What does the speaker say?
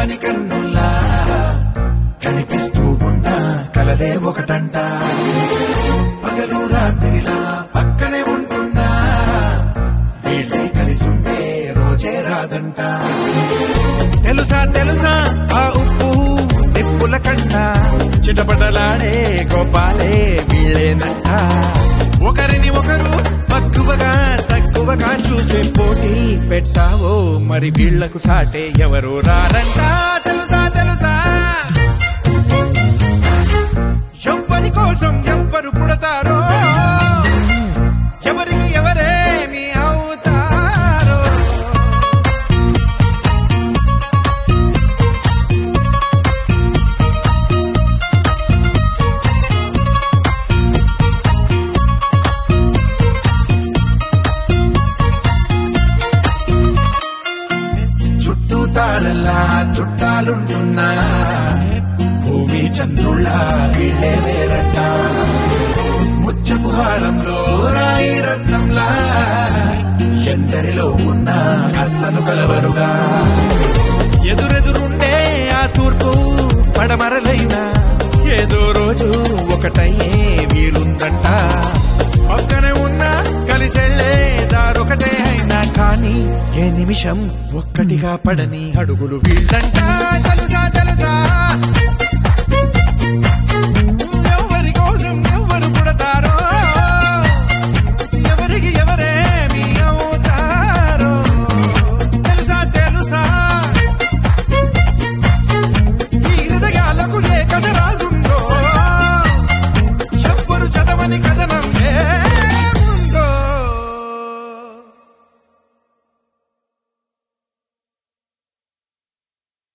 కమ్మని కన్నుల్లా కనిపిస్తూ ఉన్న కలదే ఒకటంట పగలు రాత్రిలా పక్కనే ఉంటున్నా వీళ్ళే కలిసుండే రోజే రాదంట తెలుసా తెలుసా ఆ ఉప్పు నిప్పుల కంట చిటపటలాడే గోపాలే వీళ్ళేనంట ఒకరిని ఒకరు మక్కువగా తక్కువగా చూసే పోటీ పెట్టావో మరి వీళ్లకు సాటే ఎవరు రారంట తెలుసా తెలుసా ఎవ్వరి కోసం ఎవ్వరు పుడతారో ఎవరికి ఎవరేమి అవుతారో చుట్టూ తారల్లా చుట్టాలుంటున్నా భూమి చంద్రుళ్ళ వీళ్ళే వేరంట ముచ్చపు హారంలో రాయి రత్నంలా ఎందరిలో ఉన్న అస్సలు కలవరుగా ఎదురెదురుండే ఆ తూర్పు పడమరలైనా ఏదో రోజు ఒకటయ్యే వీలుందంట పక్కనే ఉన్న కలిసెళ్ళే దారొకటే అయినా కానీ ఏ నిమిషం ఒక్కటిగా పడని అడుగులు వీళ్ళంట తెలుసా తెలుసా